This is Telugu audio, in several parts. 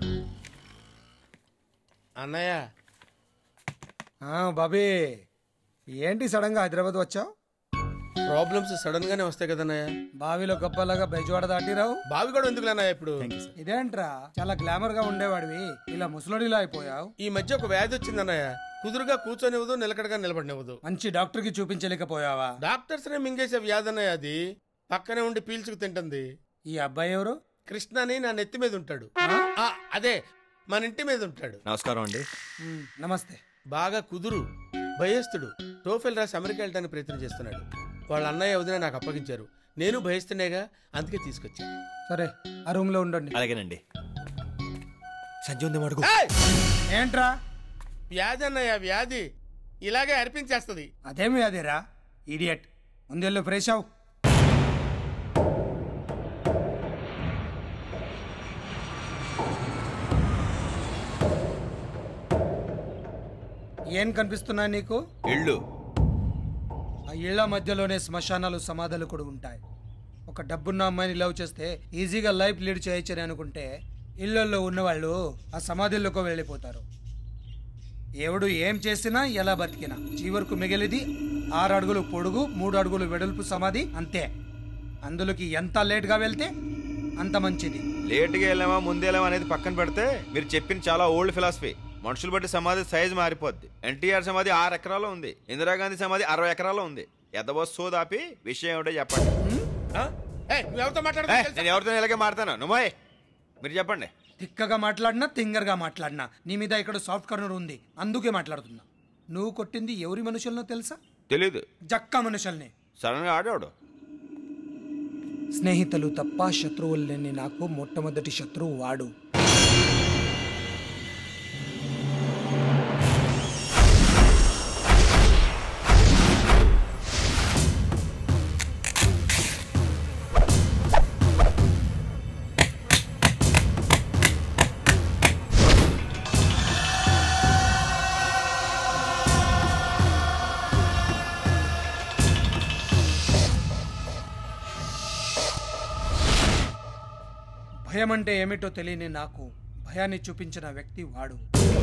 అన్నయ్య ఆ, బాబీ ఏంటి సడన్ గా హైదరాబాద్ వచ్చావు ప్రాబ్లమ్స్ సడన్ గానే వస్తాయి కదన్నయ్య బావిలో గొప్పలాగా బెజవాడ దాటిరావు బావి కూడా ఎందుకు అన్నయ్య ఇప్పుడు ఇదేంట్రా చాలా గ్లామర్ గా ఉండేవాడివి ఇలా ముసలోడిలా అయిపోయావు ఈ మధ్య ఒక వ్యాధి వచ్చింది అన్నయ్య కుదురుగా కూర్చొనివ్వదు నిలకడగా నిలబడినివ్వదు మంచి డాక్టర్ కి చూపించలేకపోయావా డాక్టర్స్ నే మింగేసే వ్యాధి అన్నయ్య అది పక్కనే ఉండి పీల్చుకు తింటుంది ఈ అబ్బాయి ఎవరు కృష్ణ అని నా నెత్తి మీద ఉంటాడు ఆ, అదే మన ఇంటి మీద ఉంటాడు నమస్కారం అండి ఉమ్, నమస్తే బాగా కుదురు భయస్తుడు టోఫెల్ రాసి అమెరికా వెళ్ళడానికి ప్రయత్నం చేస్తున్నాడు వాళ్ళ అన్నయ్య వదిన నాకు అప్పగించారు నేను భయస్తున్నాయిగా అందుకే తీసుకొచ్చా సరే ఆ రూమ్ లో ఉండండి అలాగేనండి సంజయ్ ఉంది మడుగు ఏయ్! ఏంట్రా వ్యాధి అన్నయ్య వ్యాధి ఇలాగే అర్పించేస్తుంది అదేమి అదేరా ఇడియట్ ముందెళ్ళు ఫ్రెష్ అవు ఏం కనిపిస్తున్నాయి నీకు ఇళ్ళు ఆ ఇళ్ల మధ్యలోనే శ్మశానాలు సమాధులు కూడా ఉంటాయి ఒక డబ్బున్న అమ్మాయిని లవ్ చేస్తే ఈజీగా లైఫ్ లీడ్ చేయొచ్చని అనుకుంటే ఇళ్లలో ఉన్నవాళ్ళు ఆ సమాధుల్లోకి వెళ్ళిపోతారు ఎవడు ఏం చేసినా ఎలా బతికినా చివరకు మిగిలిది ఆరు అడుగులు పొడుగు మూడు అడుగులు వెడల్పు సమాధి అంతే అందులోకి ఎంత లేట్గా వెళ్తే అంత మంచిది లేట్గా వెళ్ళామా ముందే వెళ్ళామా అనేది పక్కన పెడితే మీరు చెప్పిన చాలా ఓల్డ్ ఫిలాసఫీ మనుషులు బట్టి సమాధి సైజ్ మారిపోద్ది ఎన్టీఆర్ సమాధి ఆరు ఎకరాల్లో ఉంది ఇందిరాగాంధీ సమాధి అరవై ఎకరాల్లో ఉంది ఎదవో సోదాపి విషయం ఏమిటో చెప్పండి ఆ? ఏయ్, నువ్వు ఎవరితో ఏ, మాట్లాడుతున్నావు నేను ఎవరితో ఇలాగే మాడతాను నువ్వే మీరు చెప్పండి తిక్కగా మాట్లాడినా తింగర్గా మాట్లాడినా నీ మీద ఇక్కడ సాఫ్ట్ కార్నర్ ఉంది అందుకే మాట్లాడుతున్నా నువ్వు కొట్టింది ఎవరి మనుషులనో తెలుసా తెలీదు జక్క మనుషుల్ని సడన్ గా ఆడేవాడు స్నేహితులు తప్ప శత్రువులు లేని నాకు మొట్టమొదటి శత్రువు వాడు భయం అంటే ఏమిటో తెలియని నాకు భయాన్ని చూపించిన వ్యక్తి వాడు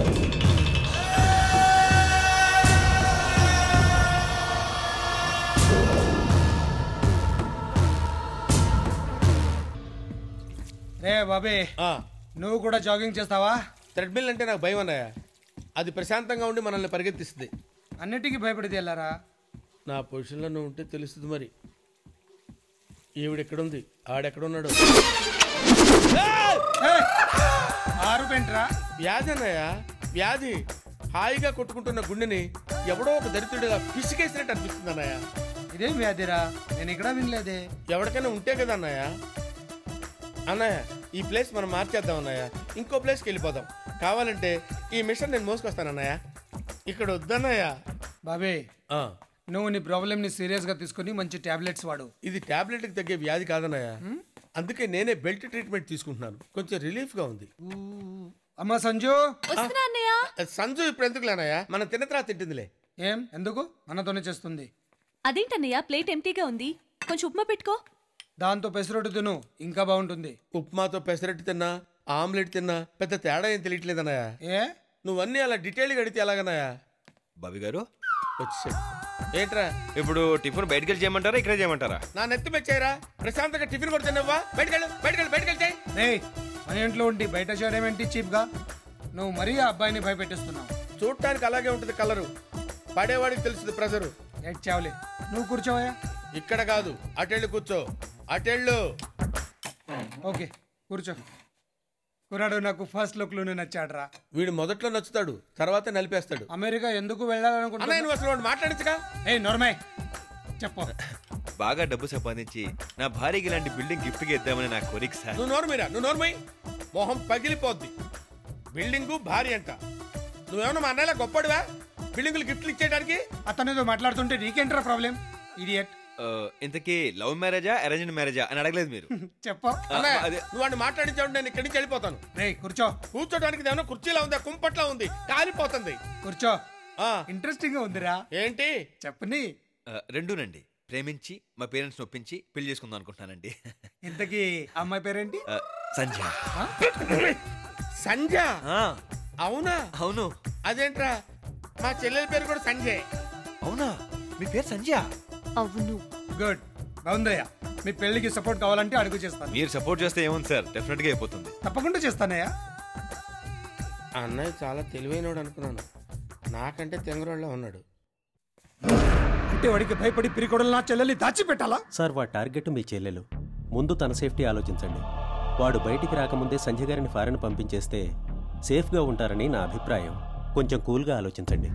రే బాబే ఆ, నువ్వు కూడా జాగింగ్ చేస్తావా థ్రెడ్మిల్ అంటే నాకు భయం అన్నయ్య అది ప్రశాంతంగా ఉండి మనల్ని పరిగెత్తిస్తుంది అన్నిటికీ భయపడితే వెళ్ళారా నా పొజిషన్లో నువ్వు ఉంటే తెలుస్తుంది మరి ఈవిడెక్కడుంది ఆడెక్కడున్నాడు ఏయ్! ఆరు పెంట్రా వ్యాధి అన్నయ్య వ్యాధి హాయిగా కొట్టుకుంటున్న గుండెని ఎవడో ఒక దరిద్రుడిగా పిసికేసినట్టు అనిపిస్తుంది అన్నయ్య ఇదేం వ్యాధిరా నేను ఇక్కడ వినలేదే ఎవరికైనా ఉంటే కదా అన్నయ్య అన్నయ్య ఈ ప్లేస్ మనం మార్చేద్దాం అన్నయ్య ఇంకో ప్లేస్కి వెళ్ళిపోదాం కావాలంటే ఈ మిషన్ నేను మోసుకొస్తాను అన్నయ్య ఇక్కడ వద్దన్నయ్య బాబే ఆ, నువ్వు నీ ప్రాబ్లమ్ని సీరియస్గా తీసుకుని మంచి టాబ్లెట్స్ వాడు ఇది టాబ్లెట్కి తగ్గే వ్యాధి కాదన్నయ్య అందుకే నేనే బెల్ట్ ట్రీట్మెంట్ తీసుకుంటున్నాను కొంచెం రిలీఫ్గా ఉంది అమ్మా సంజు వస్తున్నా అన్నయ్య సంజు ఇప్పుడు ఎందుకు లేనయ్య మనం తిన్న తర్వాత తింటుందిలే ఏం ఎందుకు మనతోనే చేస్తుంది అదేంటన్నయ్య ప్లేట్ ఎంటీగా ఉంది కొంచెం ఉప్మా పెట్టుకో దాంతో పెసరొట్టు తిను ఇంకా బాగుంటుంది ఉప్మాతో పెసరట్టు తిన్నా ఆమ్లెట్ తిన్నా పెద్ద తేడా ఏం తెలియట్లేదన్నయ్య ఏ నువ్వన్నీ అలా డీటెయిల్గా అడిగితే ఎలాగన్నయ్య బాబీ గారు వచ్చేసాడు ఏంట్రా ఇప్పుడు టిఫిన్ బయటకు వెళ్ళి చేయమంటారా ఇక్కడే చేయమంటారా నా నెత్తి మెచ్చాయిరా ప్రశాంతంగా టిఫిన్ కూడా తిన్నావా బయటకెళ్ళు బయటకెళ్ళు బయటకెళ్ళి చేయి రే మన ఇంట్లో ఉండి బయట చేయడం ఏంటి చీప్గా నువ్వు మరీ ఆ అబ్బాయిని భయపెట్టిస్తున్నావు చూడటానికి అలాగే ఉంటుంది కలరు పడేవాడికి తెలుస్తుంది ప్రెజరు ఏడ్ చావలే నువ్వు కూర్చోవయ్యా ఇక్కడ కాదు అటెళ్ళు కూర్చో అటెళ్ళు ఓకే కూర్చో కురాడు నాకు ఫస్ట్ లుక్లోనే నచ్చాడ్రా వీడు మొదట్లో నచ్చుతాడు తర్వాత నలిపేస్తాడు అమెరికా ఎందుకు అన్నయ్య వెళ్ళాలనుకుంటున్నా నువ్వు అసలు వాడు మాట్లాడించగా ఏ నోర్మై చెప్పు బాగా డబ్బు సంపాదించి నా భార్యకి ఇలాంటి బిల్డింగ్ గిఫ్ట్గా ఇద్దామని నా కోరిక సార్ నువ్వు నోరు మీరా నువ్వు నోరుమై మొహం పగిలిపోద్ది బిల్డింగు భారీ అంట నువ్వేమన్నా మా అన్నయ్యలా గొప్పడివా బిల్డింగులు గిఫ్ట్లు ఇచ్చేయడానికి అతనితో మాట్లాడుతుంటే నీకేంట్రా ప్రాబ్లం ఇడియట్ ఆ, ఇంతకీ లవ్ మ్యారేజా అరేంజ్డ్ మ్యారేజా అని అడగలేదు మీరు చెప్పు అన్నయ్య అదే. నువ్వు వాడిని మాట్లాడించావు నేను ఇక్కడి నుంచి వెళ్ళిపోతాను రే కూర్చో కూర్చోడానికి ఏమైనా కుర్చీలా ఉందా కుంపట్లా ఉంది కాలిపోతుంది కూర్చో ఆ ఇంట్రెస్టింగ్ గా ఉందిరా ఏంటి చెప్పని ఆ, రెండూనండి ప్రేమించి మా పేరెంట్స్ ఒప్పించి పెళ్లి చేసుకుందాం అనుకుంటున్నానండి ఇంతకీ అమ్మాయి పేరేంటి ఆ, సంధ్య సంజ ఆ, అవునా అవును అదేంట్రా మా చెల్లెల పేరు కూడా సంజయ్ అవునా మీ పేరు సంజయ్ అవును గుడ్ బాగుందయ్యా మీ పెళ్లికి సపోర్ట్ కావాలంటే అడుగు చేస్తాను మీరు సపోర్ట్ చేస్తే ఏముంది సార్ డెఫినెట్ గా అయిపోతుంది తప్పకుండా చేస్తానయ్యా ఆ అన్నయ్య చాలా తెలివైనోడు అనుకున్నాను నాకంటే తెంగరోళ్ళ ఉన్నాడు అంటే వాడికి భయపడి పిరికొడలు నా చెల్లెల్ని దాచిపెట్టాలా సార్ వాడి టార్గెట్ మీ చెల్లెలు ముందు తన సేఫ్టీ ఆలోచించండి వాడు బయటికి రాకముందే సంజయ్ గారిని ఫారెన్ పంపించేస్తే సేఫ్గా ఉంటారని నా అభిప్రాయం కొంచెం కూల్గా ఆలోచించండి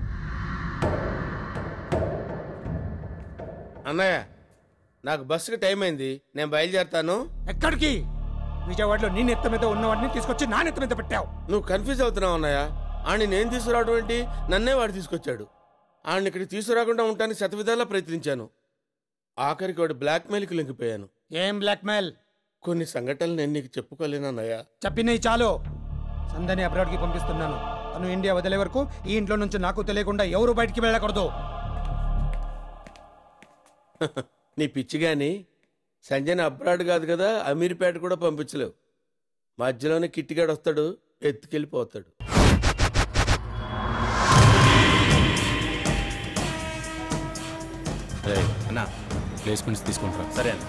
అన్నయ్య నాకు బస్సుకి టైం అయింది నేను బయలుదేరతాను ఎక్కడికి విజయవాడలో నీ నెత్త మీద ఉన్నవాడిని తీసుకొచ్చి నా నెత్త మీద పెట్టావు నువ్వు కన్ఫ్యూజ్ అవుతున్నావు అన్నయ్య ఆడిని నేను తీసుకురావడం ఏంటి నన్నే వాడు తీసుకొచ్చాడు ఆడిని ఇక్కడికి తీసుకురాకుండా ఉండటానికి శతవిధాలా ప్రయత్నించాను ఆఖరికి వాడు బ్లాక్మెయిల్కి లొంగిపోయాను ఏం బ్లాక్మెయిల్ కొన్ని సంఘటనలు నేను నీకు చెప్పుకోలేను అన్నయ్య చెప్పినవి చాలు సందని అబ్రాడ్కి పంపిస్తున్నాను తను ఇండియా వదిలే వరకు ఈ ఇంట్లో నుంచి నాకు తెలియకుండా ఎవరు బయటికి వెళ్ళకూడదు నీ పిచ్చి గాని సంజయ్ని అబ్రాడ్ కాదు కదా అమీర్పేట కూడా పంపించలేవు మధ్యలోనే కిట్టిగాడు వస్తాడు ఎత్తుకెళ్ళిపోతాడు అన్నా ప్లేస్మెంట్స్ తీసుకుంటారా సరే అన్న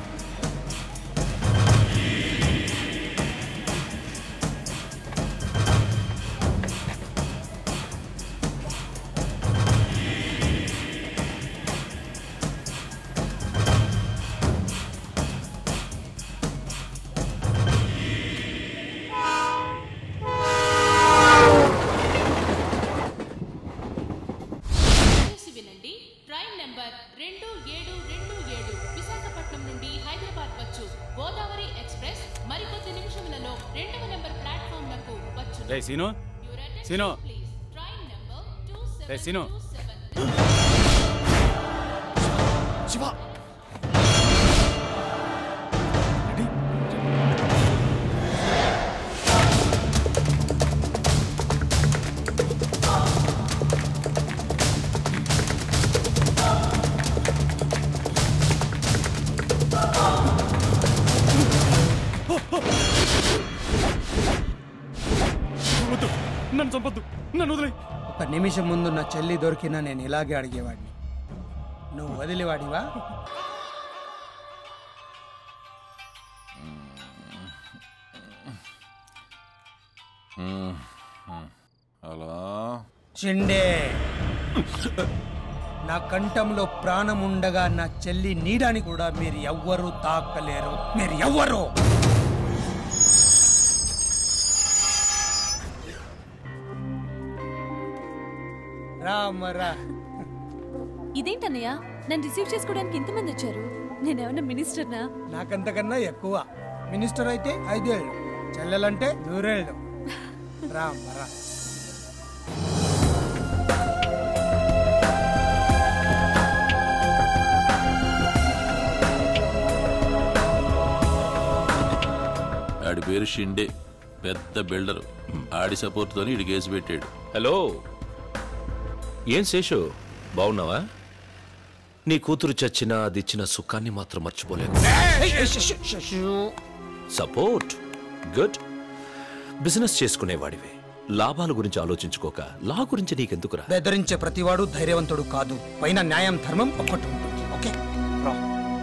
దయచేసి వినండి ట్రైన్ నెంబర్ రెండు ఏడు రెండు ఏడు విశాఖపట్నం నుండి హైదరాబాద్ వచ్చు గోదావరి ఎక్స్ప్రెస్ మరికొద్ది నిమిషములలో రెండవ నెంబర్ ప్లాట్ఫామ్ లకు వచ్చు రే Seenu Seenu. Train number two రే సీను. శివ వద్దు నన్ను చంపొద్దు నన్ను వదిలే ఒక నిమిషం ముందు నా చెల్లి దొరికినా నేను ఇలాగే అడిగేవాడిని నువ్వు వదిలివాడివా హలో చిండే నా కంఠంలో ప్రాణం ఉండగా నా చెల్లి నీడని కూడా మీరు ఎవ్వరూ తాకలేరు మీరు ఎవ్వరు రామరా ఇదేంటన్నయ్య నన్ను రిసీవ్ చేసుకోవడానికి ఇంతమంది వచ్చారు నేనేమన్నా మినిస్టర్నా నాకంతకన్నా ఎక్కువ మినిస్టర్ అయితే ఐదేళ్ళు చెల్లెలంటే నూరేళ్ళు రామరా ఆడి పేరు షిండే పెద్ద బిల్డర్ ఆడి సపోర్ట్తోని ఇడి కేసు పెట్టాడు హలో ఏం శేషు బాగున్నావా నీ కూతురు చచ్చినా అది ఇచ్చిన సుఖాన్ని మాత్రం మర్చిపోలేదు సపోర్ట్ గుడ్ బిజినెస్ చేసుకునేవాడివే లాభాల గురించి ఆలోచించుకోక లా గురించి నీకెందుకురా బెదిరించే ప్రతివాడు ధైర్యవంతుడు కాదు పైన న్యాయం ధర్మం ఒక్కటి ఉంటుంది ఓకే రా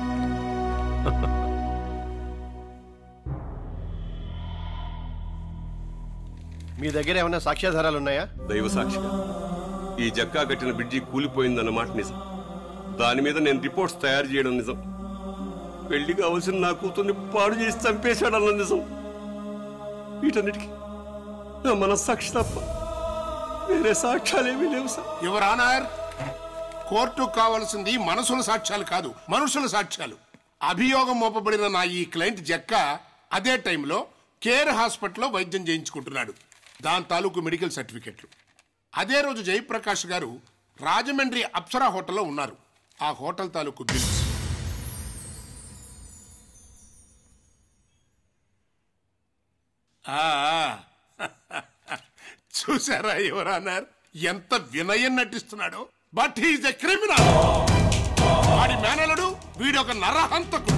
మీ దగ్గర ఏమైనా సాక్ష్యాధారాలు ఉన్నాయా దైవ సాక్షిగా ఈ జక్కా కట్టిన బ్రిడ్జి కూలిపోయిందన్నమాట నిజం దాని మీద నేను రిపోర్ట్స్ తయారు చేయడం నిజం పెళ్లి కావలసిన నా కూతుర్ని పాడు చేసి చంపేశాడన్న నిజం వీటన్నిటికీ నా మనస్సాక్షి తప్ప వేరే సాక్ష్యాలేమీ లేవు సార్ యువర్ ఆనర్ కోర్టు కావాల్సింది మనసుల సాక్ష్యాలు కాదు మనుషుల సాక్ష్యాలు అభియోగం మోపబడిన నా ఈ క్లయింట్ జక్క అదే టైంలో కేర్ హాస్పిటల్లో వైద్యం చేయించుకుంటున్నాడు దాని తాలూకు మెడికల్ సర్టిఫికెట్లు అదే రోజు జయప్రకాష్ గారు రాజమండ్రి అప్సరా హోటల్లో ఉన్నారు ఆ హోటల్ తాలూకు బిల్స్ ఆ, చూసారా యువరానర్ ఎంత వినయం నటిస్తున్నాడో బట్ హీఈస్ ఎ క్రిమినల్ వాడి మేనలుడు వీడొక నరహంతకుడు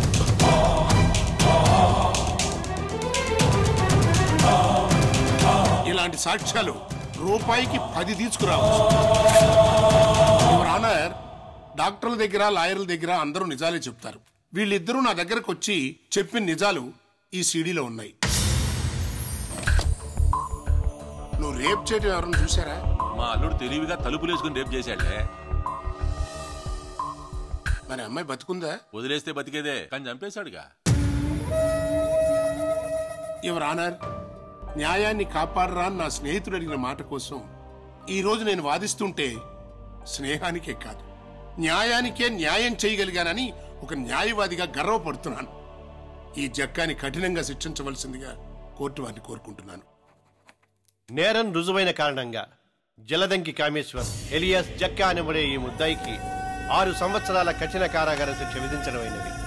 ఇలాంటి సాక్ష్యాలు రూపాయికి పది తీసుకురావచ్చు యువర్ ఆనర్ డాక్టర్ల దగ్గర లాయర్ల దగ్గర అందరూ నిజాలే చెప్తారు వీళ్ళిద్దరూ నా దగ్గరకు వచ్చి చెప్పిన నిజాలు ఈ సీడీలో ఉన్నాయి నువ్వు రేప్ చేయడం ఎవరైనా చూసారా మా అల్లుడు తెలివిగా తలుపులేసుకుని రేపు చేశాడే మరి అమ్మాయి బతుకుందా వదిలేస్తే బతికేదే కానీ చంపేశాడుగా యువర్ ఆనర్ న్యాయాన్ని కాపాడరా అని నా స్నేహితుడు అడిగిన మాట కోసం ఈ రోజు నేను వాదిస్తుంటే స్నేహానికే కాదు న్యాయానికే న్యాయం చేయగలిగానని ఒక న్యాయవాదిగా గర్వపడుతున్నాను ఈ జక్కాని కఠినంగా శిక్షించవలసిందిగా కోర్టు వారిని కోరుకుంటున్నాను నేరం రుజువైన కారణంగా జలదంకి కామేశ్వర్ ఎలియాస్ జక్కా అనబడే ఈ ముద్దాయికి ఆరు సంవత్సరాల కఠిన కారాగార శిక్ష విధించడమైనది